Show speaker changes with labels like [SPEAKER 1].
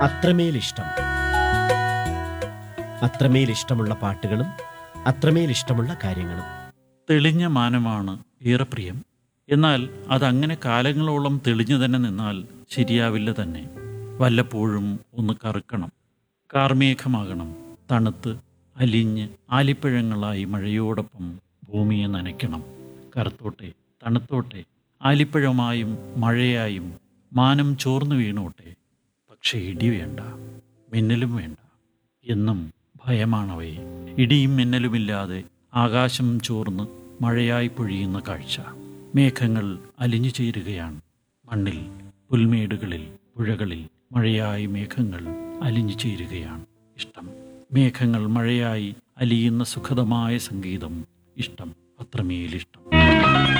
[SPEAKER 1] അത്രമേൽ ഇഷ്ടം അത്രമേൽ ഇഷ്ടമുള്ള പാട്ടുകളും അത്രമേൽ ഇഷ്ടമുള്ള കാര്യങ്ങളും
[SPEAKER 2] തെളിഞ്ഞ മാനമാണ് ഏറെ പ്രിയം എന്നാൽ അതങ്ങനെ കാലങ്ങളോളം തെളിഞ്ഞു തന്നെ നിന്നാൽ ശരിയാവില്ല തന്നെ വല്ലപ്പോഴും ഒന്ന് കറുക്കണം കാർമേഘമാകണം തണുത്ത് അലിഞ്ഞ് ആലിപ്പഴങ്ങളായി മഴയോടൊപ്പം ഭൂമിയെ നനയ്ക്കണം കറുത്തോട്ടെ തണുത്തോട്ടെ ആലിപ്പഴമായും മഴയായും മാനം ചോർന്നു വീണോട്ടെ പക്ഷേ ഇടി വേണ്ട മിന്നലും വേണ്ട എന്നും ഭയമാണവയെ ഇടിയും മിന്നലുമില്ലാതെ ആകാശം ചോർന്ന് മഴയായി പൊഴിയുന്ന കാഴ്ച മേഘങ്ങൾ അലിഞ്ഞു ചേരുകയാണ് മണ്ണിൽ പുൽമേടുകളിൽ പുഴകളിൽ മഴയായി മേഘങ്ങൾ അലിഞ്ഞു ചേരുകയാണ് ഇഷ്ടം മേഘങ്ങൾ മഴയായി അലിയുന്ന സുഖദമായ സംഗീതം ഇഷ്ടം അത്രമേലിഷ്ടം